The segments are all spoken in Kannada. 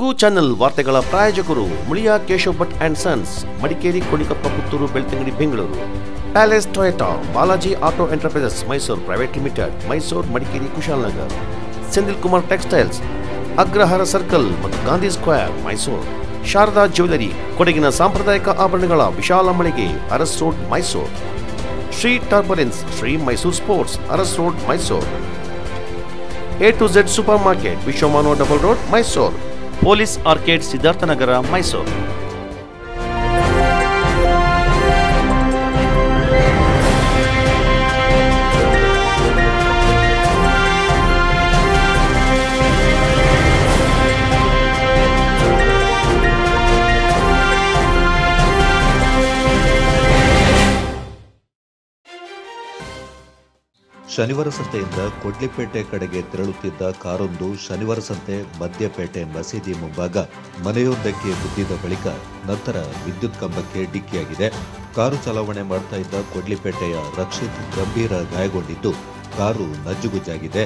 ಕು ಚಾನೆಲ್ ವಾರ್ತೆಗಳ ಪ್ರಾಯೋಜಕರು Muliya Keshav Bhat and sons Madikeri Konikoppa Puttur Belthangady Bengaluru palace Toyota Balaji auto enterprises Mysuru private limited Mysuru Madikeri Kushalnagar Sendil Kumar textiles Agrahara circle ಮತ್ತು ಗಾಂಧಿ ಸ್ಕ್ವೇರ್ ಮೈಸೂರು ಶಾರದಾ ಜ್ಯುವೆಲರಿ ಕೊಡಗಿನ ಸಾಂಪ್ರದಾಯಿಕ ಆಭರಣಗಳ ವಿಶಾಲ ಮಳಿಗೆ Aras road Mysuru Shri turbulence Shri Mysuru sports Aras road Mysuru A to Z super market Vishwamanava double road Mysuru police arcade Siddharthanagara Mysuru ಶನಿವಾರ ಸಂತೆಯಿಂದ ಕೊಡ್ಲಿಪೇಟೆ ಕಡೆಗೆ ತೆರಳುತ್ತಿದ್ದ ಕಾರೊಂದು ಶನಿವಾರ ಸಂತೆ ಮಧ್ಯಪೇಟೆ ಮಸೀದಿ ಮುಂಭಾಗ ಮನೆಯೊಂದಕ್ಕೆ ಗುದ್ದಿದ ಬಳಿಕ ನಂತರ ವಿದ್ಯುತ್ ಕಂಬಕ್ಕೆ ಡಿಕ್ಕಿಯಾಗಿದೆ ಕಾರು ಚಲಾವಣೆ ಮಾಡ್ತಾ ಇದ್ದ ಕೊಡ್ಲಿಪೇಟೆಯ ರಕ್ಷಿತ್ ಗಂಭೀರ ಗಾಯಗೊಂಡಿದ್ದು ಕಾರು ನಜ್ಜುಗುಜ್ಜಾಗಿದೆ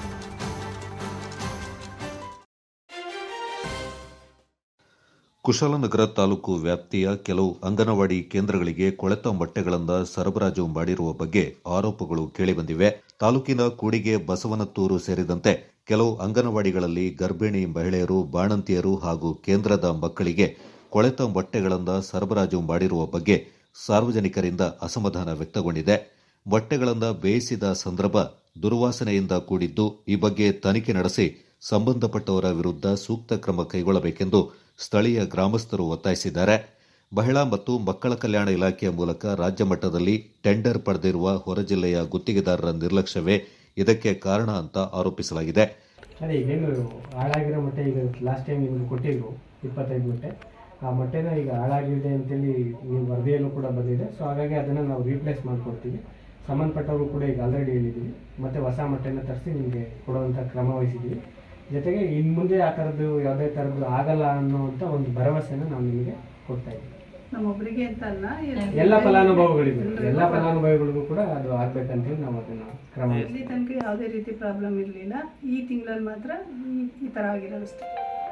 ಕುಶಾಲನಗರ ತಾಲೂಕು ವ್ಯಾಪ್ತಿಯ ಕೆಲವು ಅಂಗನವಾಡಿ ಕೇಂದ್ರಗಳಿಗೆ ಕೊಳೆತ ಮೊಟ್ಟೆಗಳನ್ನು ಸರಬರಾಜು ಮಾಡಿರುವ ಬಗ್ಗೆ ಆರೋಪಗಳು ಕೇಳಿಬಂದಿವೆ ತಾಲೂಕಿನ ಕೂಡಿಗೆ ಬಸವನತ್ತೂರು ಸೇರಿದಂತೆ ಕೆಲವು ಅಂಗನವಾಡಿಗಳಲ್ಲಿ ಗರ್ಭಿಣಿ ಮಹಿಳೆಯರು ಬಾಣಂತಿಯರು ಹಾಗೂ ಕೇಂದ್ರದ ಮಕ್ಕಳಿಗೆ ಕೊಳೆತ ಮೊಟ್ಟೆಗಳನ್ನು ಸರಬರಾಜು ಮಾಡಿರುವ ಬಗ್ಗೆ ಸಾರ್ವಜನಿಕರಿಂದ ಅಸಮಾಧಾನ ವ್ಯಕ್ತಗೊಂಡಿದೆ ಮೊಟ್ಟೆಗಳನ್ನು ಬೇಯಿಸಿದ ಸಂದರ್ಭ ದುರ್ವಾಸನೆಯಿಂದ ಕೂಡಿದ್ದು ಈ ಬಗ್ಗೆ ತನಿಖೆ ನಡೆಸಿ ಸಂಬಂಧಪಟ್ಟವರ ವಿರುದ್ಧ ಸೂಕ್ತ ಕ್ರಮ ಕೈಗೊಳ್ಳಬೇಕೆಂದು ಸ್ಥಳೀಯ ಗ್ರಾಮಸ್ಥರು ಒತ್ತಾಯಿಸಿದ್ದಾರೆ ಮಹಿಳಾ ಮತ್ತು ಮಕ್ಕಳ ಕಲ್ಯಾಣ ಇಲಾಖೆಯ ಮೂಲಕ ರಾಜ್ಯ ಮಟ್ಟದಲ್ಲಿ ಟೆಂಡರ್ ಪಡೆದಿರುವ ಹೊರ ಜಿಲ್ಲೆಯ ಗುತ್ತಿಗೆದಾರರ ನಿರ್ಲಕ್ಷ್ಯವೇ ಇದಕ್ಕೆ ಕಾರಣ ಅಂತ ಆರೋಪಿಸಲಾಗಿದೆ ಅದೇ ಈಗೇನು ಹಾಳಾಗಿರೋ ಮೊಟ್ಟೆ ಈಗ ಲಾಸ್ಟ್ ಟೈಮ್ ನಿಮ್ಗೆ ಕೊಟ್ಟಿದ್ರು ಇಪ್ಪತ್ತೈದು ಮೊಟ್ಟೆ ಆ ಮೊಟ್ಟೆನ ಈಗ ಹಾಳಾಗಿದೆ ಅಂತೇಳಿ ನೀವು ವರದಿಯಲ್ಲೂ ಕೂಡ ಬಂದಿದೆ ಸೊ ಹಾಗಾಗಿ ಅದನ್ನು ನಾವು ರೀಪ್ಲೇಸ್ ಮಾಡಿಕೊಡ್ತೀವಿ ಸಂಬಂಧಪಟ್ಟವರು ಕೂಡ ಈಗ ಆಲ್ರೆಡಿ ಹೇಳಿದ್ದೀವಿ ಮತ್ತು ಹೊಸ ಮೊಟ್ಟೆನ ತರಿಸಿ ನಿಮಗೆ ಕೊಡುವಂಥ ಕ್ರಮ ವಹಿಸಿದ್ದೀವಿ ಜೊತೆಗೆ ಇನ್ನು ಮುಂದೆ ಆ ಥರದ್ದು ಯಾವುದೇ ಥರದ್ದು ಆಗಲ್ಲ ಅನ್ನೋವಂಥ ಒಂದು ಭರವಸೆನ ನಾವು ನಿಮಗೆ ಕೊಡ್ತಾ ಇದ್ದೀವಿ ನಮ್ಮೊಬ್ಬರಿಗೆ ಅಂತ ಅಲ್ಲ ಎಲ್ಲ ಫಲಾನುಭವಿಗಳಿಗೂ ಎಲ್ಲ ಫಲಾನುಭವಿಗಳಿಗೂ ಕೂಡ ಅದು ಆಗ್ಬೇಕಂತೇಳಿ ನಾವು ಅದನ್ನು ಕ್ರಮ ವಹಿಸ್ತೀವಿ. ಇಲ್ಲಿ ತನಕ ಯಾವುದೇ ರೀತಿ ಪ್ರಾಬ್ಲಮ್ ಇರಲಿಲ್ಲ ಈ ತಿಂಗಳಲ್ಲಿ ಮಾತ್ರ ಈ ಈ ಥರ ಆಗಿರೋದು ಅಷ್ಟೇ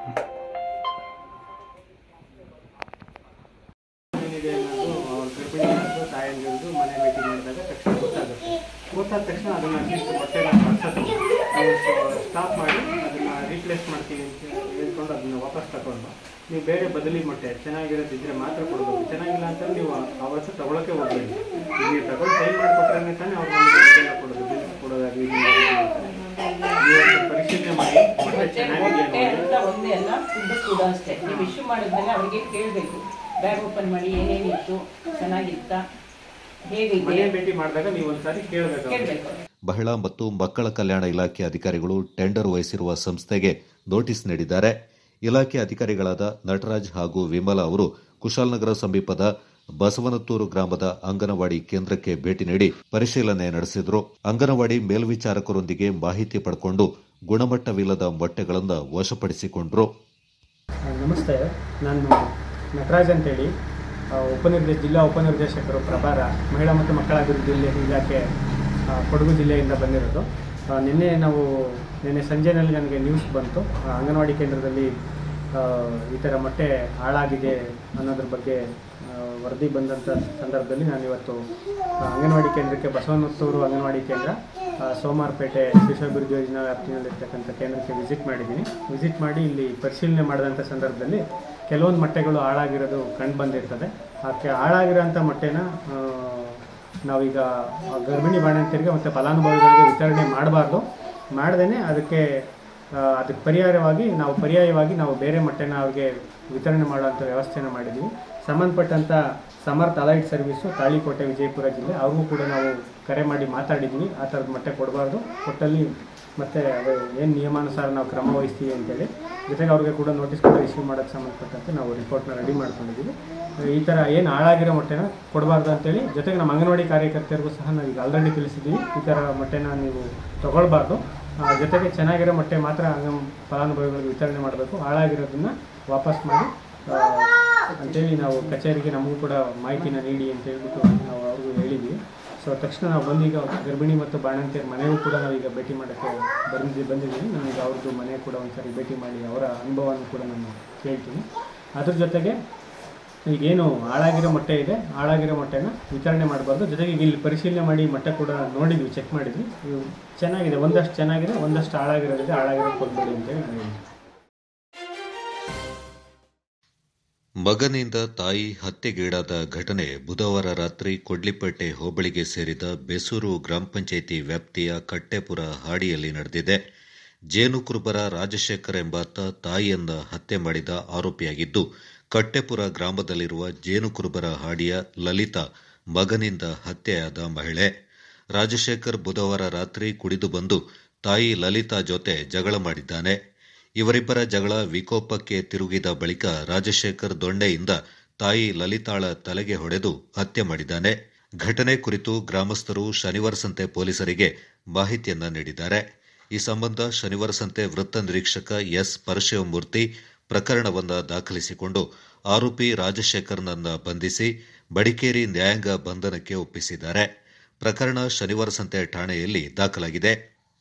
ಏನಿದೆ ಅನ್ನೋದು ಅವ್ರ ಗರ್ಭಿಣಿಯರದ್ದು ತಾಯಂದಿರದು ಮನೆ ಭೇಟಿ ಮಾಡಿದಾಗ ತಕ್ಷಣ ಗೊತ್ತಾಗುತ್ತೆ ಗೊತ್ತಾದ ತಕ್ಷಣ ಅದನ್ನ ಅಟ್ಲೀಸ್ಟ್ ಹೊಟ್ಟೆನ ಕಳ್ಸೋದು ಸ್ಟಾಪ್ ಮಾಡಿ ಅದನ್ನ ರೀಪ್ಲೇಸ್ ಮಾಡ್ತೀವಿ ಅಂತ ಹೇಳ್ಕೊಂಡು ಅದನ್ನ ವಾಪಸ್ ತಗೊಂಡು ನೀವು ಬೇರೆ ಬದಲಿ ಮೊಟ್ಟೆ ಚೆನ್ನಾಗಿರೋದಿದ್ರೆ ಮಾತ್ರ ಕೊಡ್ಬೇಕು ಚೆನ್ನಾಗಿಲ್ಲ ಅಂತ ನೀವು ಅವತ್ತು ತಗೊಳಕ್ಕೆ ಹೋಗ್ಬೇಡಿ ಈಗ ನೀವು ತಗೊಂಡು ಟೈಮ್ ಮಾಡಿಕೊಟ್ರೆ ತಾನೇ ಅವ್ರು ನಮಗೆ ಇದೆಲ್ಲ ಕೊಡೋದು ಬಿಲ್ ಕೊಡೋದಾಗಿ ಇದು ಮಾಡೋದು ಅಂತಾರೆ. ನೀವು ಅದನ್ನ ಪರಿಶೀಲನೆ ಮಾಡಿ ಮೊಟ್ಟೆ ಚೆನ್ನಾಗಿದೆಯಾ ಮೊಟ್ಟೆ ನೋಡಿ ಅಂತ ಒಂದೇ ಅಲ್ಲ ಫುಡ್ ಕೂಡ ಅಷ್ಟೇ ನೀವು ಇಶ್ಯೂ ಮಾಡಿದ್ಮೇಲೆ ಅವರಿಗೆ ಕೇಳಬೇಕು ಬ್ಯಾಗ್ ಓಪನ್ ಮಾಡಿ ಏನೇನಿತ್ತು ಚೆನ್ನಾಗಿತ್ತ ಹೇಗಿದೆ ಮನೆ ಭೇಟಿ ಮಾಡಿದಾಗ ನೀವು ಒಂದ್ಸಾರಿ ಕೇಳಬೇಕು ಕೇಳಬೇಕು ಮಹಿಳಾ ಮತ್ತು ಮಕ್ಕಳ ಕಲ್ಯಾಣ ಇಲಾಖೆ ಅಧಿಕಾರಿಗಳು ಟೆಂಡರ್ ವಹಿಸಿರುವ ಸಂಸ್ಥೆಗೆ ನೋಟಿಸ್ ನೀಡಿದ್ದಾರೆ ಇಲಾಖೆ ಅಧಿಕಾರಿಗಳಾದ ನಟರಾಜ್ ಹಾಗೂ ವಿಮಲಾ ಅವರು ಕುಶಾಲನಗರ ಸಮೀಪದ ಬಸವನತ್ತೂರು ಗ್ರಾಮದ ಅಂಗನವಾಡಿ ಕೇಂದ್ರಕ್ಕೆ ಭೇಟಿ ನೀಡಿ ಪರಿಶೀಲನೆ ನಡೆಸಿದ್ರು ಅಂಗನವಾಡಿ ಮೇಲ್ವಿಚಾರಕರೊಂದಿಗೆ ಮಾಹಿತಿ ಪಡ್ಕೊಂಡು ಗುಣಮಟ್ಟವಿಲ್ಲದ ಮೊಟ್ಟೆಗಳನ್ನು ವಶಪಡಿಸಿಕೊಂಡ್ರು ನಮಸ್ತೆ ನಾನು ನಟರಾಜ್ ಅಂತೇಳಿ ಆ, ಉಪನಿರ್ದೇಶ ಜಿಲ್ಲಾ ಉಪನಿರ್ದೇಶಕರು ಪ್ರಭಾರ ಮಹಿಳಾ ಮತ್ತು ಮಕ್ಕಳ ಅಭಿವೃದ್ಧಿ ಇಲ- ಇಲಾಖೆ ಆ, ಕೊಡಗು ಜಿಲ್ಲೆಯಿಂದ ಬಂದಿರೋದು ಆ, ನಿನ್ನೆ ನಾವು ನಿನ್ನೆ ಸಂಜೆನಲ್ಲಿ ನನಗೆ ನ್ಯೂಸ್ ಬಂತು ಆ, ಅಂಗನವಾಡಿ ಕೇಂದ್ರದಲ್ಲಿ ಆ, ಈ ಥರ ಮೊಟ್ಟೆ ಹಾಳಾಗಿದೆ ಅನ್ನೋದ್ರ ಬಗ್ಗೆ ಆ, ವರದಿ ಬಂದಂಥ ಸಂದರ್ಭದಲ್ಲಿ ನಾನು ಇವತ್ತು ಆ, ಅಂಗನವಾಡಿ ಕೇಂದ್ರಕ್ಕೆ ಬಸವನತ್ತೂರು ಅಂಗನವಾಡಿ ಕೇಂದ್ರ ಆ, ಸೋಮಾರಪೇಟೆ ಶಿಶುಅಭಿವೃದ್ಧಿ ಯೋಜನಾ ವ್ಯಾಪ್ತಿನಲ್ಲಿರ್ತಕ್ಕಂಥ ಕೇಂದ್ರಕ್ಕೆ ವಿಸಿಟ್ ಮಾಡಿದ್ದೀನಿ ವಿಸಿಟ್ ಮಾಡಿ ಇಲ್ಲಿ ಪರಿಶೀಲನೆ ಮಾಡಿದಂಥ ಸಂದರ್ಭದಲ್ಲಿ ಕೆಲವೊಂದು ಮೊಟ್ಟೆಗಳು ಹಾಳಾಗಿರೋದು ಕಂಡು ಬಂದಿರ್ತದೆ ಆಕೆ ಹಾಳಾಗಿರೋಂಥ ಮೊಟ್ಟೆನ ಆ, ನಾವೀಗ ಆ ಗರ್ಭಿಣಿ ಬಾಣಂತಿಯರಿಗೆ ಮತ್ತು ಫಲಾನುಭವಿಗಳಿಗೆ ವಿತರಣೆ ಮಾಡಬಾರ್ದು ಮಾಡ್ದೇ ಅದಕ್ಕೆ ಆ, ಅದಕ್ಕೆ ಪರಿಹಾರವಾಗಿ ನಾವು ಪರ್ಯಾಯವಾಗಿ ನಾವು ಬೇರೆ ಮೊಟ್ಟೆನ ಅವ್ರಿಗೆ ವಿತರಣೆ ಮಾಡುವಂಥ ವ್ಯವಸ್ಥೆನ ಮಾಡಿದ್ದೀವಿ ಸಂಬಂಧಪಟ್ಟಂಥ ಸಮರ್ಥ ಅಲೈಟ್ ಸರ್ವಿಸು ತಾಳಿಕೋಟೆ ವಿಜಯಪುರ ಜಿಲ್ಲೆ ಅವ್ರಿಗೂ ಕೂಡ ನಾವು ಕರೆ ಮಾಡಿ ಮಾತಾಡಿದ್ವಿ ಆ ಥರದ ಮೊಟ್ಟೆ ಕೊಡಬಾರ್ದು ಕೊಟ್ಟಲ್ಲಿ ಮತ್ತು ಅದು ಏನು ನಿಯಮಾನುಸಾರ ನಾವು ಕ್ರಮ ವಹಿಸ್ತೀವಿ ಅಂತೇಳಿ ಜೊತೆಗೆ ಅವ್ರಿಗೆ ಕೂಡ ನೋಟಿಸ್ ಕೂಡ ಇಶ್ಯೂ ಮಾಡೋಕ್ಕೆ ಸಂಬಂಧಪಟ್ಟಂತೆ ನಾವು ರಿಪೋರ್ಟ್ನ ರೆಡಿ ಮಾಡ್ಕೊಂಡಿದ್ದೀವಿ ಈ ಥರ ಏನು ಹಾಳಾಗಿರೋ ಮೊಟ್ಟೆನ ಕೊಡಬಾರ್ದು ಅಂತೇಳಿ ಜೊತೆಗೆ ನಮ್ಮ ಅಂಗನವಾಡಿ ಕಾರ್ಯಕರ್ತೆಯರಿಗೂ ಸಹ ನಾವು ಈಗ ಆಲ್ರೆಡಿ ತಿಳಿಸಿದ್ದೀವಿ ಈ ಥರ ಮೊಟ್ಟೆನ ನೀವು ತೊಗೊಳ್ಬಾರ್ದು ಆ, ಜೊತೆಗೆ ಚೆನ್ನಾಗಿರೋ ಮೊಟ್ಟೆ ಮಾತ್ರ ಅಂಗ ಫಲಾನುಭವಿಗಳಿಗೆ ವಿತರಣೆ ಮಾಡಬೇಕು ಹಾಳಾಗಿರೋದನ್ನ ವಾಪಸ್ ಮಾಡಿ ಆ, ಅಂತೇಳಿ ನಾವು ಕಚೇರಿಗೆ ನಮಗೂ ಕೂಡ ಮಾಹಿತಿನ ನೀಡಿ ಅಂತ ಹೇಳ್ಬಿಟ್ಟು ನಾವು ಅವ್ರಿಗೂ ಹೇಳಿದ್ವಿ ಸೊ ತಕ್ಷಣ ನಾವು ಬಂದೀಗ ಗರ್ಭಿಣಿ ಮತ್ತು ಬಾಣಂತಿಯರ ಮನೆಗೂ ಕೂಡ ನಾವೀಗ ಭೇಟಿ ಮಾಡೋಕ್ಕೆ ಬಂದು ಬಂದಿದ್ದೀವಿ ನಾನೀಗ ಅವ್ರದ್ದು ಮನೆ ಕೂಡ ಒಂದ್ಸರಿ ಭೇಟಿ ಮಾಡಿ ಅವರ ಅನುಭವವನ್ನು ಕೂಡ ನಾನು ಕೇಳ್ತೀನಿ ಅದ್ರ ಜೊತೆಗೆ ಈಗೇನು ಹಾಳಾಗಿರೋ ಮೊಟ್ಟೆ ಇದೆ ಹಾಳಾಗಿರೋ ಮೊಟ್ಟೆನ ವಿತರಣೆ ಮಾಡಬಾರ್ದು ಜೊತೆಗೆ ಈಗ ಇಲ್ಲಿ ಪರಿಶೀಲನೆ ಮಾಡಿ ಮೊಟ್ಟೆ ಕೂಡ ನೋಡಿದ್ವಿ ಚೆಕ್ ಮಾಡಿದ್ವಿ ಇವು ಚೆನ್ನಾಗಿದೆ ಒಂದಷ್ಟು ಚೆನ್ನಾಗಿದೆ ಒಂದಷ್ಟು ಹಾಳಾಗಿರೋದಿದೆ ಹಾಳಾಗಿರೋ ಕೊಡ್ಬೇಡಿ ಅಂತೇಳಿ ನಾನು ಹೇಳ್ತೀನಿ ಮಗನಿಂದ ತಾಯಿ ಹತ್ಯೆಗೀಡಾದ ಘಟನೆ ಬುಧವಾರ ರಾತ್ರಿ ಕೊಡ್ಲಿಪೇಟೆ ಹೋಬಳಿಗೆ ಸೇರಿದ ಬೆಸೂರು ಗ್ರಾಮ ಪಂಚಾಯಿತಿ ವ್ಯಾಪ್ತಿಯ ಕಟ್ಟೆಪುರ ಹಾಡಿಯಲ್ಲಿ ನಡೆದಿದೆ ಜೇನುಕುರುಬರ ರಾಜಶೇಖರ್ ಎಂಬಾತ ತಾಯಿಯನ್ನ ಹತ್ಯೆ ಮಾಡಿದ ಆರೋಪಿಯಾಗಿದ್ದು ಕಟ್ಟೆಪುರ ಗ್ರಾಮದಲ್ಲಿರುವ ಜೇನುಕುರುಬರ ಹಾಡಿಯ ಲಲಿತಾ ಮಗನಿಂದ ಹತ್ಯೆಯಾದ ಮಹಿಳೆ ರಾಜಶೇಖರ್ ಬುಧವಾರ ರಾತ್ರಿ ಕುಡಿದು ಬಂದು ತಾಯಿ ಲಲಿತಾ ಜೊತೆ ಜಗಳ ಮಾಡಿದ್ದಾನೆ ಇವರಿಬ್ಬರ ಜಗಳ ವಿಕೋಪಕ್ಕೆ ತಿರುಗಿದ ಬಳಿಕ ರಾಜಶೇಖರ್ ದೊಣ್ಣೆಯಿಂದ ತಾಯಿ ಲಲಿತಾಳ ತಲೆಗೆ ಹೊಡೆದು ಹತ್ಯೆ ಮಾಡಿದ್ದಾನೆ ಘಟನೆ ಕುರಿತು ಗ್ರಾಮಸ್ಥರು ಶನಿವಾರ ಸಂತೆ ಪೊಲೀಸರಿಗೆ ಮಾಹಿತಿಯನ್ನ ನೀಡಿದ್ದಾರೆ ಈ ಸಂಬಂಧ ಶನಿವಾರ ಸಂತೆ ವೃತ್ತ ನಿರೀಕ್ಷಕ ಎಸ್ ಪರಶಿವಮೂರ್ತಿ ಪ್ರಕರಣವನ್ನ ದಾಖಲಿಸಿಕೊಂಡು ಆರೋಪಿ ರಾಜಶೇಖರ್ನನ್ನ ಬಂಧಿಸಿ ಬಡಿಕೇರಿ ನ್ಯಾಯಾಂಗ ಬಂಧನಕ್ಕೆ ಒಪ್ಪಿಸಿದ್ದಾರೆ ಪ್ರಕರಣ ಶನಿವಾರ ಸಂತೆ ಠಾಣೆಯಲ್ಲಿ ದಾಖಲಾಗಿದೆ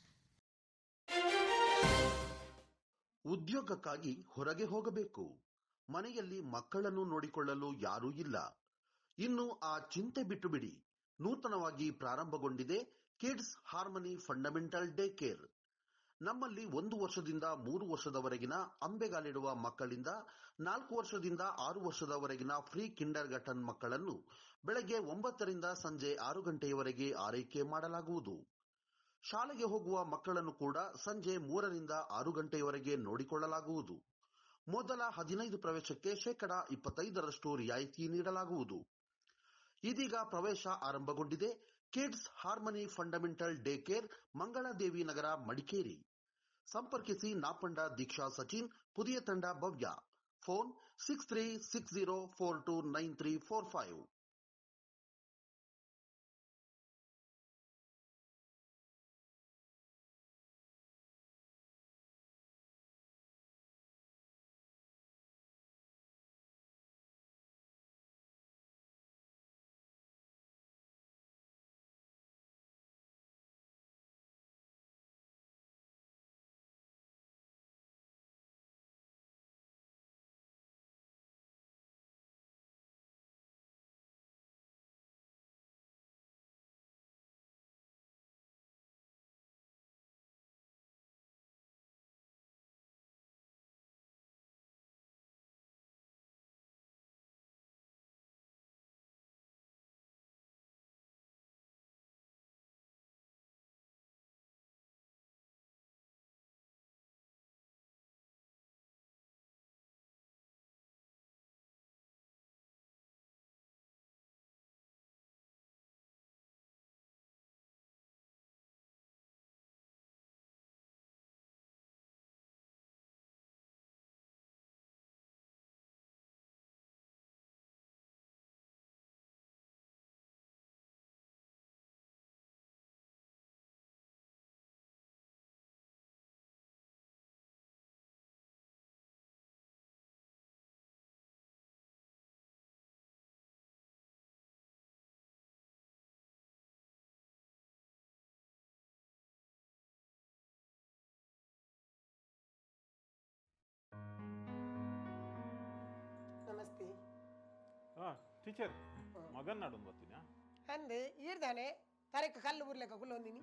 ಉದ್ಯೋಗಕ್ಕಾಗಿ ಹೊರಗೆ ಹೋಗಬೇಕು ಮನೆಯಲ್ಲಿ ಮಕ್ಕಳನ್ನು ನೋಡಿಕೊಳ್ಳಲು ಯಾರೂ ಇಲ್ಲ ಇನ್ನು ಆ ಚಿಂತೆ ಬಿಟ್ಟು ಬಿಡಿ ನೂತನವಾಗಿ ಪ್ರಾರಂಭಗೊಂಡಿದೆ kids harmony fundamental day care ನಮ್ಮಲ್ಲಿ ಒಂದು ವರ್ಷದಿಂದ ಮೂರು ವರ್ಷದವರೆಗಿನ ಅಂಬೆಗಾಲಿಡುವ ಮಕ್ಕಳಿಂದ ನಾಲ್ಕು ವರ್ಷದಿಂದ ಆರು ವರ್ಷದವರೆಗಿನ ಫ್ರೀ ಕಿಂಡರ್ ಗಟನ್ ಮಕ್ಕಳನ್ನು ಬೆಳಗ್ಗೆ ಒಂಬತ್ತರಿಂದ ಸಂಜೆ ಆರು ಗಂಟೆಯವರೆಗೆ ಆರೈಕೆ ಮಾಡಲಾಗುವುದು ಶಾಲೆಗೆ ಹೋಗುವ ಮಕ್ಕಳನ್ನು ಕೂಡ ಸಂಜೆ ಮೂರರಿಂದ ಆರು ಗಂಟೆಯವರೆಗೆ ನೋಡಿಕೊಳ್ಳಲಾಗುವುದು ಮೊದಲ ಹದಿನೈದು ಪ್ರವೇಶಕ್ಕೆ ಶೇಕಡ ಇಪ್ಪತ್ತೈದರಷ್ಟು ರಿಯಾಯಿತಿ ನೀಡಲಾಗುವುದು ಇದೀಗ ಪ್ರವೇಶ ಆರಂಭಗೊಂಡಿದೆ kids harmony fundamental day care Mangaladevi Nagara Madikeri ಸಂಪರ್ಕಿಸಿ Napanda Deeksha Sachin Pudiyathanda Bhavya phone six three six zero four two nine three four five ನಮಸ್ತೆ ಆ ಟೀಚರ್ ಮಗನ್ ನಾಡೊಂದು ಬರ್ತೀನ ಅಂದೆ ಈರ್ದಾನೆ ತರಕ್ಕೆ ಕಲ್ಲು ಉರ್ಲೆಕ್ಕ ಕುಲ್ಲೊಂದಿನಿ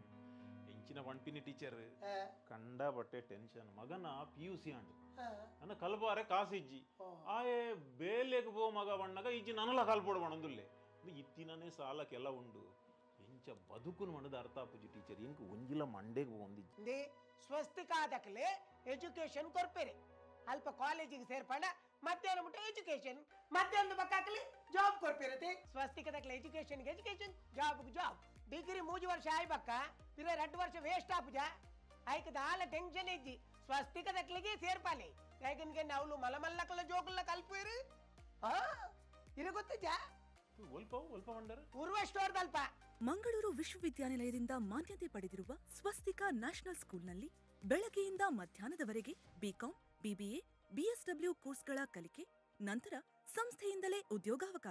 ಎಂಚಿನ ಒಂಟಿನಿ ಟೀಚರ್ ಆ, ಕಂಡ ಬಟ್ಟೆ ಟೆನ್ಷನ್ ಮಗನ ಪಿ ಯು ಸಿ ಅಂಡು ಆ, ನನ್ನ ಕಲ್ಬಾರೆ ಕಾಸು ಇಜ್ಜಿ ಓ. ಆಯೆ ಬೇಲೆಗೆ ಪೋ ಮಗ ಬಣ್ಣಗ ಇಜ್ಜಿ ನನಲ ಕಲ್ಪೋಡು ಬಣಂದುಲ್ಲೆ ಇತ್ತಿನನೇ ಸಾಲಕ್ಕೆಲ್ಲ ಉಂಡು ಎಂಚ ಬದುಕುನು ಮಣದ ಅರ್ಥ ಆಪುಜಿ ಟೀಚರ್ ಇಂಕ್ ಒಂಜಿಲ ಮಂಡೆಗೆ ಒಂದಿಜ್ಜಿ ಇಂದೆ ಸ್ವಸ್ತಿಕಾದಕ್ಲೆ ಎಜುಕೇಶನ್ ಕೊರ್ಪೆರೆ ಅಲ್ಪ ಕಾಲೇಜಿಗೆ ಸೇರ್ಪಂಡ ಮಧ್ಯಾಹ್ನ ಮುಟ್ಟ ಎಜುಕೇಶನ್ ಮಧ್ಯಾಹ್ನದ ಪಕ್ಕಾಕಲಿ ಜಾಬ್ ಕೊರ್ಪಿರತ್ತೆ ಸ್ವಸ್ತಿಕದಕ್ಲೆ education education job job degree ಮೂಜು ವರ್ಷ ಆಯ್ಬಕ್ಕ ಪಿರ ಎರಡು ವರ್ಷ ವೇಸ್ಟ್ ಆಪುಜ ಐಕ ದಾಲ ಟೆನ್ಷನ್ ಇಜ್ಜಿ ಸ್ವಸ್ತಿಕದಕ್ಲಿಗೆ ಸೇರ್ಪಾಲೆ ಯಾಕನ್ಗೆ ನಾವು ಮಲಮಲ್ಲಕಲ ಜೋಕುಲ್ಲ ಕಲ್ಪೇರು ಹಾ ಇದು ಗೊತ್ತಿದ್ಯಾ ಒಲ್ಪ ಒಲ್ಪ ಮಂಡರ ಪೂರ್ವ ಸ್ಟೋರ್ದಲ್ಪ ಮಂಗಳೂರು ವಿಶ್ವವಿದ್ಯಾನಿಲಯದಿಂದ ಮಾನ್ಯತೆ ಪಡೆದಿರುವ ಸ್ವಸ್ತಿಕಾ ನ್ಯಾಷನಲ್ ಸ್ಕೂಲ್ನಲ್ಲಿ ಬೆಳಗ್ಗೆಯಿಂದ ಮಧ್ಯಾಹ್ನದವರೆಗೆ ಬಿಕಾಂ ಬಿಬಿಎ ಬಿಎಸ್ಡಬ್ಲ್ಯೂ ಕೋರ್ಸ್ಗಳ ಕಲಿಕೆ ನಂತರ ಸಂಸ್ಥೆಯಿಂದಲೇ ಉದ್ಯೋಗಾವಕಾಶ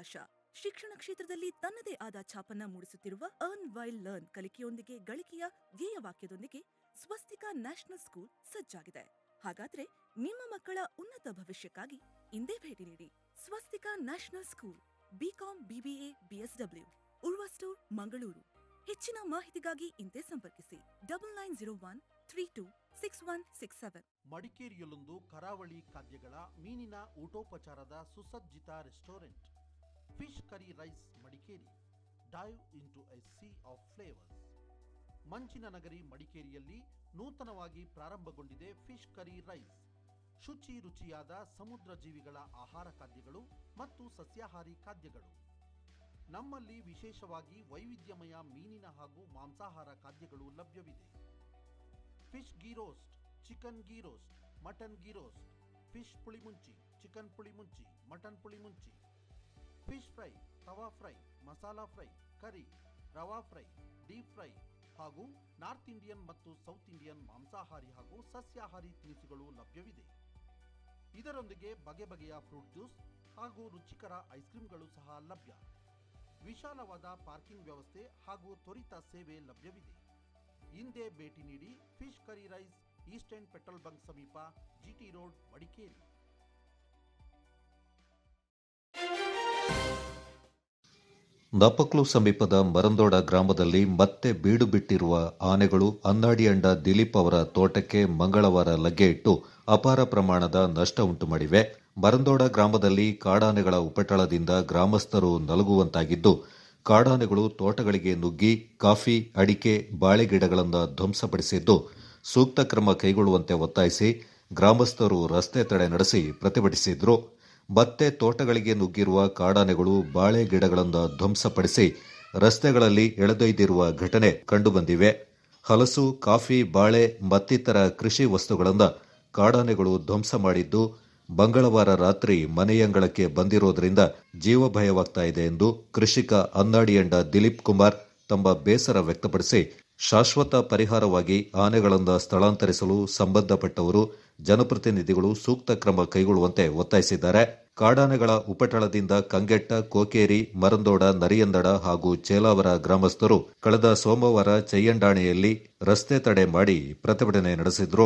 ಶಿಕ್ಷಣ ಕ್ಷೇತ್ರದಲ್ಲಿ ತನ್ನದೇ ಆದ ಛಾಪನ್ನ ಮೂಡಿಸುತ್ತಿರುವ ಅರ್ನ್ ವೈಲ್ ಲರ್ನ್ ಕಲಿಕೆಯೊಂದಿಗೆ ಗಳಿಕೆಯ ಧ್ಯೇಯವಾಕ್ಯದೊಂದಿಗೆ ಸ್ವಸ್ತಿಕ ನ್ಯಾಷನಲ್ ಸ್ಕೂಲ್ ಸಜ್ಜಾಗಿದೆ ಹಾಗಾದ್ರೆ ನಿಮ್ಮ ಮಕ್ಕಳ ಉನ್ನತ ಭವಿಷ್ಯಕ್ಕಾಗಿ ಇಂದೇ ಭೇಟಿ ನೀಡಿ Swastika national school BCom BBA BSW Urwa store Mangaluru ಹೆಚ್ಚಿನ ಮಾಹಿತಿಗಾಗಿ ಇಂದೇ ಸಂಪರ್ಕಿಸಿ double nine zero one three two six one six seven ಮಡಿಕೇರಿಯಲ್ಲೊಂದು ಕರಾವಳಿ ಖಾದ್ಯಗಳ ಮೀನಿನ ಊಟೋಪಚಾರದ ಸುಸಜ್ಜಿತ restaurant fish curry rice Madikeri dive into a sea of flavours ಮಂಚಿನ ನಗರಿ ಮಡಿಕೇರಿಯಲ್ಲಿ ನೂತನವಾಗಿ ಪ್ರಾರಂಭಗೊಂಡಿದೆ ಫಿಶ್ ಕರಿ ರೈಸ್ ಶುಚಿ ರುಚಿಯಾದ ಸಮುದ್ರ ಜೀವಿಗಳ ಆಹಾರ ಖಾದ್ಯಗಳು ಮತ್ತು ಸಸ್ಯಾಹಾರಿ ಖಾದ್ಯಗಳು ನಮ್ಮಲ್ಲಿ ವಿಶೇಷವಾಗಿ ವೈವಿಧ್ಯಮಯ ಮೀನಿನ ಹಾಗೂ ಮಾಂಸಾಹಾರ ಖಾದ್ಯಗಳು ಲಭ್ಯವಿದೆ fish ghee roast chicken ghee roast mutton ghee roast fish pulimunchi chicken pulimunchi mutton pulimunchi fish fry tawa fry masala fry curry rava fry deep fry ಹಾಗೂ ನಾರ್ತ್ ಇಂಡಿಯನ್ ಮತ್ತು ಸೌತ್ ಇಂಡಿಯನ್ ಮಾಂಸಾಹಾರಿ ಹಾಗೂ ಸಸ್ಯಾಹಾರಿ ತಿನಿಸುಗಳು ಲಭ್ಯವಿದೆ ಇದರೊಂದಿಗೆ ಬಗೆ ಬಗೆಯ ಫ್ರೂಟ್ ಜ್ಯೂಸ್ ಹಾಗೂ ರುಚಿಕರ ಐಸ್ ಕ್ರೀಮ್ಗಳು ಸಹ ಲಭ್ಯ ವಿಶಾಲವಾದ ಪಾರ್ಕಿಂಗ್ ವ್ಯವಸ್ಥೆ ಹಾಗೂ ತ್ವರಿತ ಸೇವೆ ಲಭ್ಯವಿದೆ ಹಿಂದೆ ಭೇಟಿ ನೀಡಿ fish curry rice east end petrol bunk ಸಮೀಪ ಜಿಟಿ ರೋಡ್ ಮಡಿಕೇರಿ ದಪ್ಪಕ್ಲು ಸಮೀಪದ ಮರಂದೋಡ ಗ್ರಾಮದಲ್ಲಿ ಮತ್ತೆ ಬೀಡು ಬಿಟ್ಟಿರುವ ಆನೆಗಳು ಅನ್ನಾಡಿಯಂಡ ದಿಲೀಪ್ ಅವರ ತೋಟಕ್ಕೆ ಮಂಗಳವಾರ ಲಗ್ಗೆ ಇಟ್ಟು ಅಪಾರ ಪ್ರಮಾಣದ ನಷ್ಟ ಉಂಟು ಮಾಡಿವೆ ಮರಂದೋಡ ಗ್ರಾಮದಲ್ಲಿ ಕಾಡಾನೆಗಳ ಉಪಟಳದಿಂದ ಗ್ರಾಮಸ್ಥರು ನಲಗುವಂತಾಗಿದ್ದು ಕಾಡಾನೆಗಳು ತೋಟಗಳಿಗೆ ನುಗ್ಗಿ ಕಾಫಿ ಅಡಿಕೆ ಬಾಳೆ ಗಿಡಗಳನ್ನು ಧ್ವಂಸಪಡಿಸಿದ್ದು ಸೂಕ್ತ ಕ್ರಮ ಕೈಗೊಳ್ಳುವಂತೆ ಒತ್ತಾಯಿಸಿ ಗ್ರಾಮಸ್ಥರು ರಸ್ತೆ ತಡೆ ನಡೆಸಿ ಪ್ರತಿಭಟಿಸಿದ್ರು ಮತ್ತೆ ತೋಟಗಳಿಗೆ ನುಗ್ಗಿರುವ ಕಾಡಾನೆಗಳು ಬಾಳೆ ಗಿಡಗಳನ್ನು ಧ್ವಂಸಪಡಿಸಿ ರಸ್ತೆಗಳಲ್ಲಿ ಎಳೆದೊಯ್ದಿರುವ ಘಟನೆ ಕಂಡುಬಂದಿವೆ ಹಲಸು ಕಾಫಿ ಬಾಳೆ ಮತ್ತಿತರ ಕೃಷಿ ವಸ್ತುಗಳನ್ನು ಕಾಡಾನೆಗಳು ಧ್ವಂಸ ಮಾಡಿದ್ದು ಮಂಗಳವಾರ ರಾತ್ರಿ ಮನೆಯಂಗಳಕ್ಕೆ ಬಂದಿರೋದ್ರಿಂದ ಜೀವಭಯವಾಗ್ತಾ ಇದೆ ಎಂದು ಕೃಷಿಕ ಅನ್ನಾಡಿಯಂಡ ದಿಲೀಪ್ ಕುಮಾರ್ ತಮ್ಮ ಬೇಸರ ವ್ಯಕ್ತಪಡಿಸಿ ಶಾಶ್ವತ ಪರಿಹಾರವಾಗಿ ಆನೆಗಳನ್ನು ಸ್ಥಳಾಂತರಿಸಲು ಸಂಬಂಧಪಟ್ಟವರು ಜನಪ್ರತಿನಿಧಿಗಳು ಸೂಕ್ತ ಕ್ರಮ ಕೈಗೊಳ್ಳುವಂತೆ ಒತ್ತಾಯಿಸಿದ್ದಾರೆ ಕಾಡಾನೆಗಳ ಉಪಟಳದಿಂದ ಕಂಗೆಟ್ಟ ಕೋಕೇರಿ ಮರಂದೋಡ ನರಿಯಂದಡ ಹಾಗೂ ಚೇಲಾವರ ಗ್ರಾಮಸ್ಥರು ಕಳೆದ ಸೋಮವಾರ ಚಯ್ಯಂಡಾಣೆಯಲ್ಲಿ ರಸ್ತೆ ತಡೆ ಮಾಡಿ ಪ್ರತಿಭಟನೆ ನಡೆಸಿದ್ರು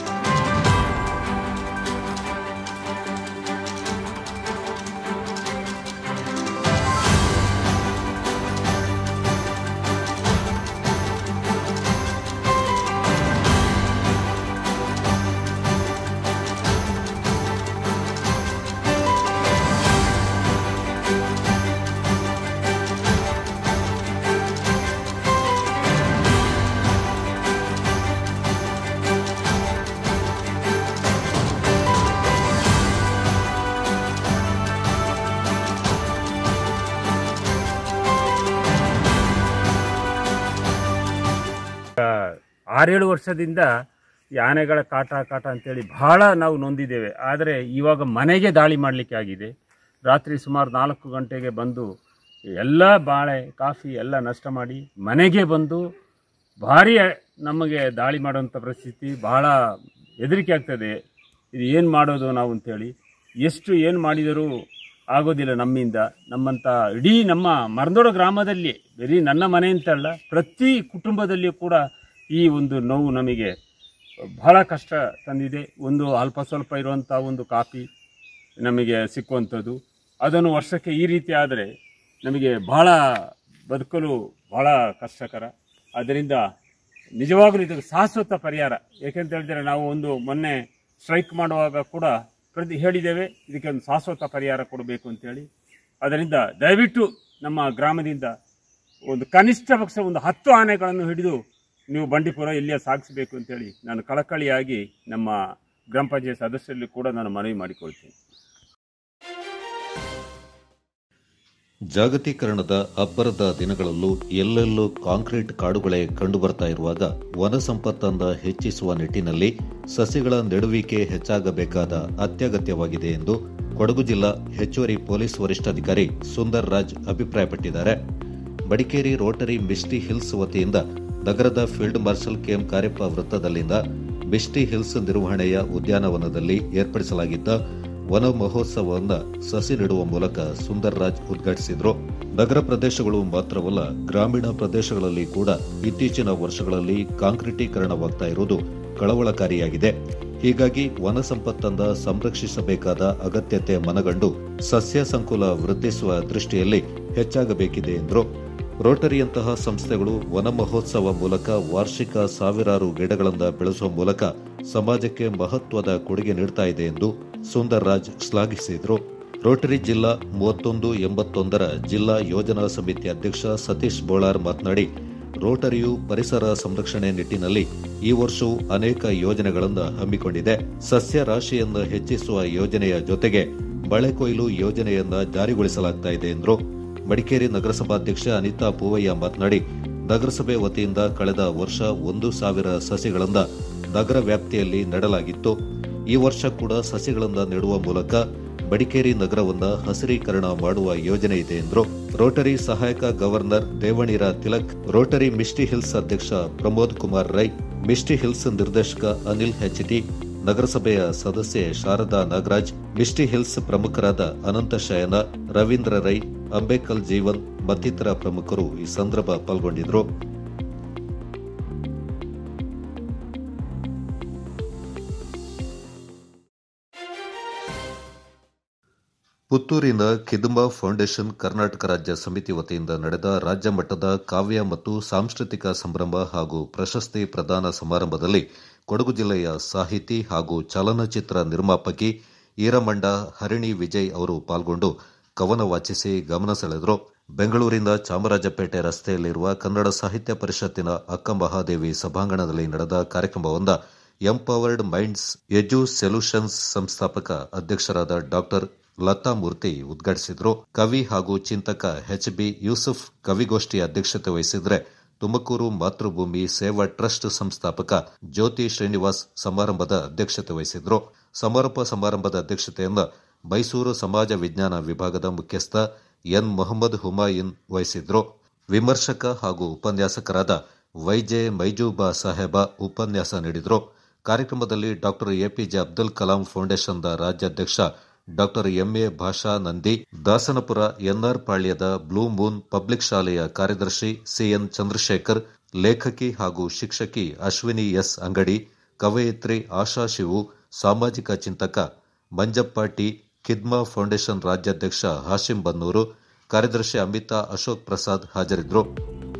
ಆರೇಳು ವರ್ಷದಿಂದ ಈ ಆನೆಗಳ ಕಾಟ ಕಾಟ ಅಂತೇಳಿ ಬಹಳ ನಾವು ನೊಂದಿದ್ದೇವೆ ಆದರೆ ಇವಾಗ ಮನೆಗೆ ದಾಳಿ ಮಾಡಲಿಕ್ಕೆ ಆಗಿದೆ ರಾತ್ರಿ ಸುಮಾರು ನಾಲ್ಕು ಗಂಟೆಗೆ ಬಂದು ಎಲ್ಲ ಬಾಳೆ ಕಾಫಿ ಎಲ್ಲ ನಷ್ಟ ಮಾಡಿ ಮನೆಗೆ ಬಂದು ಭಾರಿ ನಮಗೆ ದಾಳಿ ಮಾಡುವಂಥ ಪರಿಸ್ಥಿತಿ ಬಹಳ ಹೆದರಿಕೆ ಆಗ್ತದೆ ಇದು ಏನು ಮಾಡೋದು ನಾವು ಅಂತೇಳಿ ಎಷ್ಟು ಏನು ಮಾಡಿದರೂ ಆಗೋದಿಲ್ಲ ನಮ್ಮಿಂದ ನಮ್ಮಂಥ ಇಡೀ ನಮ್ಮ ಮರದೋಡ ಗ್ರಾಮದಲ್ಲಿ ಬರೀ ನನ್ನ ಮನೆ ಅಂತಲ್ಲ ಪ್ರತಿ ಕುಟುಂಬದಲ್ಲಿಯೂ ಕೂಡ ಈ ಒಂದು ನೋವು ನಮಗೆ ಬಹಳ ಕಷ್ಟ ತಂದಿದೆ ಒಂದು ಅಲ್ಪ ಸ್ವಲ್ಪ ಇರುವಂಥ ಒಂದು ಕಾಫಿ ನಮಗೆ ಸಿಕ್ಕುವಂಥದ್ದು ಅದನ್ನು ವರ್ಷಕ್ಕೆ ಈ ರೀತಿ ಆದರೆ ನಮಗೆ ಬಹಳ ಬದುಕಲು ಬಹಳ ಕಷ್ಟಕರ ಆದ್ದರಿಂದ ನಿಜವಾಗಲೂ ಇದಕ್ಕೆ ಶಾಶ್ವತ ಪರಿಹಾರ ಏಕೆಂತ ಹೇಳಿದರೆ ನಾವು ಒಂದು ಮೊನ್ನೆ ಸ್ಟ್ರೈಕ್ ಮಾಡುವಾಗ ಕೂಡ ಪ್ರತಿ ಹೇಳಿದ್ದೇವೆ ಇದಕ್ಕೆ ಒಂದು ಶಾಶ್ವತ ಪರಿಹಾರ ಕೊಡಬೇಕು ಅಂತೇಳಿ ಅದರಿಂದ ದಯವಿಟ್ಟು ನಮ್ಮ ಗ್ರಾಮದಿಂದ ಒಂದು ಕನಿಷ್ಠ ಪಕ್ಷ ಒಂದು ಹತ್ತು ಆನೆಗಳನ್ನು ಹಿಡಿದು ನೀವು ಬಂಡೀಪುರ ಇಲ್ಲಿಯೇ ಸಾಗಿಸಬೇಕು ಅಂತೇಳಿ ನಾನು ಕಳಕಳಿಯಾಗಿ ನಮ್ಮ ಗ್ರಾಮ ಪಂಚಾಯತ್ ಸದಸ್ಯರಲ್ಲಿ ಕೂಡ ನಾನು ಮನವಿ ಮಾಡಿಕೊಳ್ತೀನಿ ಜಾಗತೀಕರಣದ ಅಬ್ಬರದ ದಿನಗಳಲ್ಲೂ ಎಲ್ಲೆಲ್ಲೂ ಕಾಂಕ್ರೀಟ್ ಕಾಡುಗಳೇ ಕಂಡುಬರ್ತಾ ಇರುವಾಗ ವನ ಸಂಪತ್ತನ್ನು ಹೆಚ್ಚಿಸುವ ನಿಟ್ಟಿನಲ್ಲಿ ಸಸಿಗಳ ನೆಡುವಿಕೆ ಹೆಚ್ಚಾಗಬೇಕಾದ ಅತ್ಯಗತ್ಯವಾಗಿದೆ ಎಂದು ಕೊಡಗು ಜಿಲ್ಲಾ ಹೆಚ್ಚುವರಿ ಪೊಲೀಸ್ ವರಿಷ್ಠಾಧಿಕಾರಿ ಸುಂದರ್ ರಾಜ್ ಅಭಿಪ್ರಾಯಪಟ್ಟಿದ್ದಾರೆ ಮಡಿಕೇರಿ ರೋಟರಿ ಮಿಸ್ಟಿ ಹಿಲ್ಸ್ ವತಿಯಿಂದ ನಗರದ ಫೀಲ್ಡ್ ಮಾರ್ಷಲ್ ಕೆಎಂ ಕಾರ್ಯಪ್ಪ ವೃತ್ತದಲ್ಲಿಂದ ಮಿಸ್ಟಿ ಹಿಲ್ಸ್ ನಿರ್ವಹಣೆಯ ಉದ್ಯಾನವನದಲ್ಲಿ ಏರ್ಪಡಿಸಲಾಗಿದ್ದ ವನ ಮಹೋತ್ಸವವನ್ನು ಸಸಿ ನೆಡುವ ಮೂಲಕ ಸುಂದರ್ ರಾಜ್ ಉದ್ಘಾಟಿಸಿದ್ರು ನಗರ ಪ್ರದೇಶಗಳು ಮಾತ್ರವಲ್ಲ ಗ್ರಾಮೀಣ ಪ್ರದೇಶಗಳಲ್ಲಿ ಕೂಡ ಇತ್ತೀಚಿನ ವರ್ಷಗಳಲ್ಲಿ ಕಾಂಕ್ರೀಟೀಕರಣವಾಗ್ತಾ ಇರುವುದು ಕಳವಳಕಾರಿಯಾಗಿದೆ ಹೀಗಾಗಿ ವನ ಸಂಪತ್ತನ್ನ ಸಂರಕ್ಷಿಸಬೇಕಾದ ಅಗತ್ಯತೆ ಮನಗಂಡು ಸಸ್ಯ ಸಂಕುಲ ವೃದ್ಧಿಸುವ ದೃಷ್ಟಿಯಲ್ಲಿ ಹೆಚ್ಚಾಗಬೇಕಿದೆ ಎಂದರು ರೋಟರಿಯಂತಹ ಸಂಸ್ಥೆಗಳು ವನ ಮಹೋತ್ಸವ ಮೂಲಕ ವಾರ್ಷಿಕ ಸಾವಿರಾರು ಗಿಡಗಳನ್ನು ಬೆಳೆಸುವ ಮೂಲಕ ಸಮಾಜಕ್ಕೆ ಮಹತ್ವದ ಕೊಡುಗೆ ನೀಡ್ತಾ ಇದೆ ಎಂದು ಸುಂದರ್ ರಾಜ್ ಶ್ಲಾಘಿಸಿದರು ರೋಟರಿ ಜಿಲ್ಲಾ ಮೂವತ್ತೊಂದು ಎಂಬತ್ತೊಂದರ ಜಿಲ್ಲಾ ಯೋಜನಾ ಸಮಿತಿ ಅಧ್ಯಕ್ಷ ಸತೀಶ್ ಬೋಳಾರ್ ಮಾತನಾಡಿ ರೋಟರಿಯು ಪರಿಸರ ಸಂರಕ್ಷಣೆ ನಿಟ್ಟಿನಲ್ಲಿ ಈ ವರ್ಷವೂ ಅನೇಕ ಯೋಜನೆಗಳನ್ನು ಹಮ್ಮಿಕೊಂಡಿದೆ ಸಸ್ಯ ರಾಶಿಯನ್ನು ಹೆಚ್ಚಿಸುವ ಯೋಜನೆಯ ಜೊತೆಗೆ ಬಳೆ ಕೊಯ್ಲು ಯೋಜನೆಯನ್ನ ಜಾರಿಗೊಳಿಸಲಾಗ್ತಾ ಇದೆ ಎಂದರು ಮಡಿಕೇರಿ ನಗರಸಭಾಧ್ಯಕ್ಷ ಅನಿತಾ ಪೂವಯ್ಯ ಮಾತನಾಡಿ ನಗರಸಭೆ ವತಿಯಿಂದ ಕಳೆದ ವರ್ಷ ಒಂದು ಸಾವಿರ ಸಸಿಗಳನ್ನ ನಗರ ವ್ಯಾಪ್ತಿಯಲ್ಲಿ ನೆಡಲಾಗಿತ್ತು ಈ ವರ್ಷ ಕೂಡ ಸಸಿಗಳನ್ನ ನೆಡುವ ಮೂಲಕ ಮಡಿಕೇರಿ ನಗರವನ್ನ ಹಸಿರೀಕರಣ ಮಾಡುವ ಯೋಜನೆ ಇದೆ ಎಂದರು ರೋಟರಿ ಸಹಾಯಕ governor Devanira Tilak rotary misty hills ಅಧ್ಯಕ್ಷ ಪ್ರಮೋದ್ ಕುಮಾರ್ ರೈ ಮಿಸ್ಟಿ ಹಿಲ್ಸ್ ನಿರ್ದೇಶಕ ಅನಿಲ್ ಹೆಚ್ಟಿ ನಗರಸಭೆಯ ಸದಸ್ಯೆ ಶಾರದಾ ನಾಗರಾಜ್ ಮಿಸ್ಟಿ ಹಿಲ್ಸ್ ಪ್ರಮುಖರಾದ ಅನಂತ ಶಯನ ರವೀಂದ್ರ ರೈ ಅಂಬೇಕಲ್ ಜೀವನ್ ಮತ್ತಿತರ ಪ್ರಮುಖರು ಈ ಸಂದರ್ಭ ಪಾಲ್ಗೊಂಡಿದ್ದರು ಪುತ್ತೂರಿನ ಕಿದುಂಬ ಫೌಂಡೇಶನ್ ಕರ್ನಾಟಕ ರಾಜ್ಯ ಸಮಿತಿ ವತಿಯಿಂದ ನಡೆದ ರಾಜ್ಯ ಮಟ್ಟದ ಕಾವ್ಯ ಮತ್ತು ಸಾಂಸ್ಕೃತಿಕ ಸಂಭ್ರಮ ಹಾಗೂ ಪ್ರಶಸ್ತಿ ಪ್ರದಾನ ಸಮಾರಂಭದಲ್ಲಿ ಕೊಡಗು ಜಿಲ್ಲೆಯ ಸಾಹಿತಿ ಹಾಗೂ ಚಲನಚಿತ್ರ ನಿರ್ಮಾಪಕಿ ಈರಮಂಡ ಹರಿಣಿ ವಿಜಯ್ ಅವರು ಪಾಲ್ಗೊಂಡು ಕವನ ವಾಚಿಸಿ ಗಮನ ಸೆಳೆದರು ಬೆಂಗಳೂರಿನ ಚಾಮರಾಜಪೇಟೆ ರಸ್ತೆಯಲ್ಲಿರುವ ಕನ್ನಡ ಸಾಹಿತ್ಯ ಪರಿಷತ್ತಿನ ಅಕ್ಕ ಮಹಾದೇವಿ ಸಭಾಂಗಣದಲ್ಲಿ ನಡೆದ ಕಾರ್ಯಕ್ರಮವೊಂದ ಎಂಪವರ್ಡ್ ಮೈಂಡ್ಸ್ ಎಜು ಸೊಲ್ಯೂಷನ್ಸ್ ಸಂಸ್ಥಾಪಕ ಅಧ್ಯಕ್ಷರಾದ ಡಾಕ್ಟರ್ ಲತಾ ಮೂರ್ತಿ ಉದ್ಘಾಟಿಸಿದರು ಕವಿ ಹಾಗೂ ಚಿಂತಕ ಎಚ್ ಬಿ ಯೂಸುಫ್ ಕವಿಗೋಷ್ಠಿ ಅಧ್ಯಕ್ಷತೆ ವಹಿಸಿದ್ರೆ ತುಮಕೂರು ಮಾತೃಭೂಮಿ ಸೇವಾ ಟ್ರಸ್ಟ್ ಸಂಸ್ಥಾಪಕ ಜ್ಯೋತಿ ಶ್ರೀನಿವಾಸ್ ಸಮಾರಂಭದ ಅಧ್ಯಕ್ಷತೆ ವಹಿಸಿದ್ರು ಸಮಾರೋಪ ಸಮಾರಂಭದ ಅಧ್ಯಕ್ಷತೆಯನ್ನು ಮೈಸೂರು ಸಮಾಜ ವಿಜ್ಞಾನ ವಿಭಾಗದ ಮುಖ್ಯಸ್ಥ ಎನ್ ಮೊಹಮ್ಮದ್ ಹುಮಾಯಿನ್ ವಹಿಸಿದ್ರು ವಿಮರ್ಶಕ ಹಾಗೂ ಉಪನ್ಯಾಸಕರಾದ ವೈಜೆ ಮೈಜೂಬಾ ಸಾಹೇಬ ಉಪನ್ಯಾಸ ನೀಡಿದರು ಕಾರ್ಯಕ್ರಮದಲ್ಲಿ ಡಾಕ್ಟರ್ ಎಪಿಜೆ ಅಬ್ದುಲ್ ಕಲಾಂ ಫೌಂಡೇಶನ್ದ ರಾಜ್ಯಾಧ್ಯಕ್ಷ doctor MA Bhasha Nandi Dasanapura NR ಪಾಳ್ಯದ ಬ್ಲೂ ಮೂನ್ ಪಬ್ಲಿಕ್ ಶಾಲೆಯ ಕಾರ್ಯದರ್ಶಿ ಸಿಎನ್ ಚಂದ್ರಶೇಖರ್ ಲೇಖಕಿ ಹಾಗೂ ಶಿಕ್ಷಕಿ ಅಶ್ವಿನಿ ಎಸ್ ಅಂಗಡಿ ಕವಯಿತ್ರಿ ಆಶಾ ಶಿವು ಸಾಮಾಜಿಕ ಚಿಂತಕ ಮಂಜಪ್ಪ ಟಿ ಖಿದ್ಮಾ ಫೌಂಡೇಶನ್ ರಾಜ್ಯಾಧ್ಯಕ್ಷ ಹಾಶಿಂ ಬನ್ನೂರು ಕಾರ್ಯದರ್ಶಿ ಅಮಿತಾ ಅಶೋಕ್ ಪ್ರಸಾದ್ ಹಾಜರಿದ್ದರು